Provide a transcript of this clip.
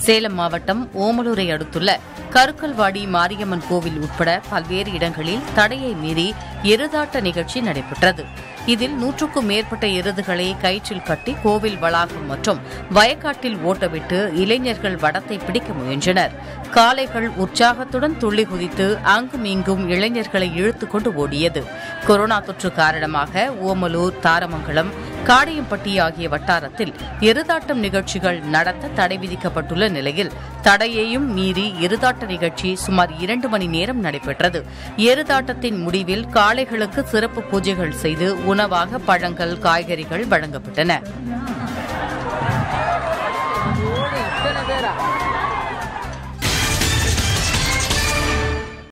சேலம் மாவட்டம் ஓமலூரை அடுத்துள்ள கருக்கல்வாடி மாரியம்மன் கோவில் உட்பட பல்வேறு இடங்களில் தடையை மீறி எருதாட்ட நிகழ்ச்சி நடைபெற்றது இதில் நூற்றுக்கும் மேற்பட்ட எருதுகளை கயிற்றில் கட்டி கோவில் வளாகம் மற்றும் வயக்காட்டில் ஓட்டவிட்டு இளைஞர்கள் வடத்தை பிடிக்க முயன்றனர் காளைகள் உற்சாகத்துடன் துள்ளி குதித்து அங்கும் இங்கும் இளைஞர்களை இழுத்துக் கொண்டு ஓடியது கொரோனா தொற்று காரணமாக ஓமலூர் தாரமங்கலம் காடையம்பட்டி ஆகிய வட்டாரத்தில் எருதாட்டம் நிகழ்ச்சிகள் நடத்த தடை விதிக்கப்பட்டுள்ள நிலையில் தடையையும் மீறி எருதாட்ட நிகழ்ச்சி சுமார் இரண்டு மணி நேரம் நடைபெற்றது எருதாட்டத்தின் முடிவில் காளைகளுக்கு சிறப்பு பூஜைகள் செய்து உணவாக பழங்கள் காய்கறிகள் வழங்கப்பட்டன இத்தனை பேரா